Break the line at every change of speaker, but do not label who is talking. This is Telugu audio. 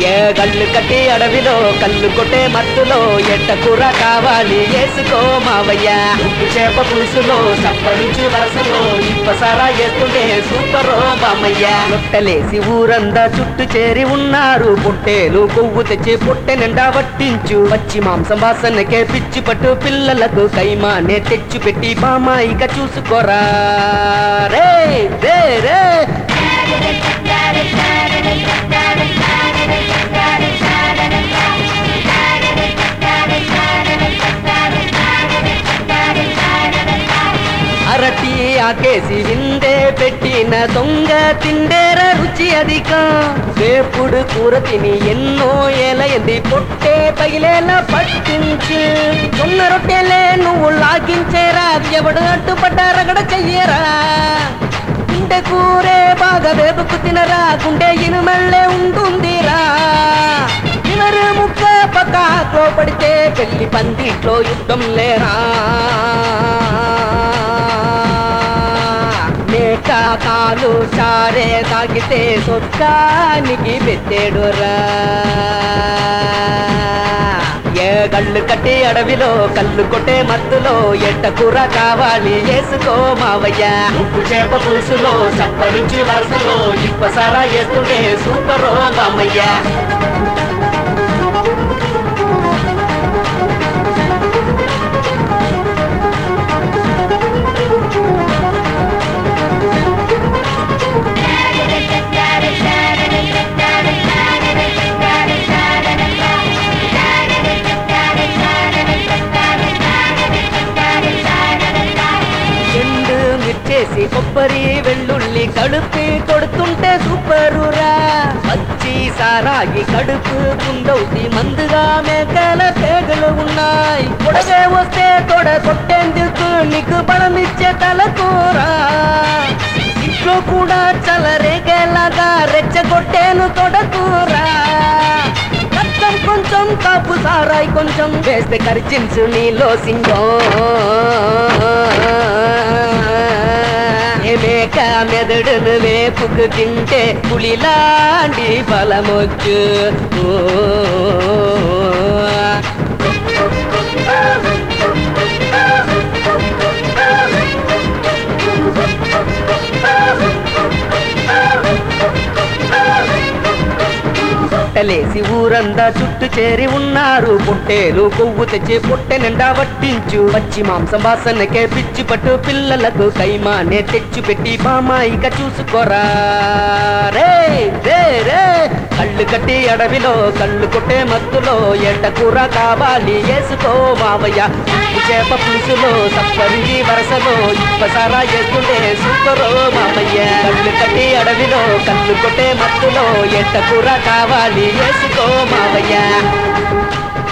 ఏ గల్లు కట్టి అడవిలో కళ్ళు కొట్టే మత్తులో ఎట్ట కూర కావాలి వేసుకో మావయ్య ఉప్పు చేప పులుసులో సప్పరించి వరసలో ఇప్పసారా వేస్తుంటే సూపరో బామయ్య లొట్టలేసి ఊరందా చుట్టూ చేరి ఉన్నారు పొట్టేలు కొవ్వు తెచ్చి పొట్టె నిండా వట్టించు పచ్చి మాంసం వాసనకే పిచ్చి పట్టు పిల్లలకు కైమానే తెచ్చి పెట్టి బామాయిక చూసుకోరా రే రే రే అరటి ఆకేసి విందే పెట్టిన దొంగ తిండేర రుచి అధికం వేపుడు కూర తిని ఎన్నో ఏలయంది పొట్టే పగిలేలా పట్టించు జొన్న రొట్టెలే నువ్వు లాగించేరా ఎవడు అడ్డుపడ్డ రగడ చెయ్యరా గుండె కూరే బాగా వేపుకు తినరా గుండె ఇనుమల్లే ఉంటుందిరా ఇవరు ముక్క పక్కలో పడితే పెళ్లి పందిట్లో యుద్ధం లేరా మేక కాలు సారే తాగితే సొత్తానికి పెట్టేడురా ఏ గళ్ళు కట్టి అడవిలో కళ్ళు కొట్టే మత్తులో ఎట్ట కూర కావాలి వేసుకో మావయ్య ఉప్పు చేప పులుసులో సప్పరించి వరసలో ఇప్పసారా వేస్తుంటే సూపరో మామయ్య ఎండు మిర్చేసి కొబ్బరి వెల్లుల్లి కడుపు కొడుతుంటే సూపరురా పచ్చి సారాగి కడుపు పుండవుతి మందుగా మేకల పేగలు ఉన్నాయి పొడవే వస్తే తొడ కొట్టేందుకు నీకు బలమిచ్చే తలకూరా ఇంట్లో కూడా చలరేగేలాగా రెచ్చగొట్టేను తొడకూరా రక్తం కొంచెం కాపు సారాయి కొంచెం వేస్తే కరిచించు నీలో సింగం మేక మెదడును వేపుకు తింటే పులిలాంటి బలమొచ్చు ఓ పొట్టలేసి ఊరందా చుట్టూ చేరి ఉన్నారు పొట్టేలు కొవ్వు తెచ్చి పొట్టె నిండా వట్టించు పచ్చి మాంసం వాసనకే పిచ్చి పట్టు పిల్లలకు కైమానే తెచ్చి పెట్టి బామాయిక చూసుకోరా రే రే రే కళ్ళు కట్టి అడవిలో కళ్ళు కొట్టే మత్తులో ఎండ కూర కావాలి వేసుకో మావయ్య ఉప్పు చేప పులుసులో సప్పరించి వరసలో ఇప్పసారా వేస్తుంటే సూపరో మామయ్య కళ్ళు కట్టి అడవిలో కళ్ళు కొట్టే మత్తులో ఎండ కూర కావాలి వేసుకో మావయ్య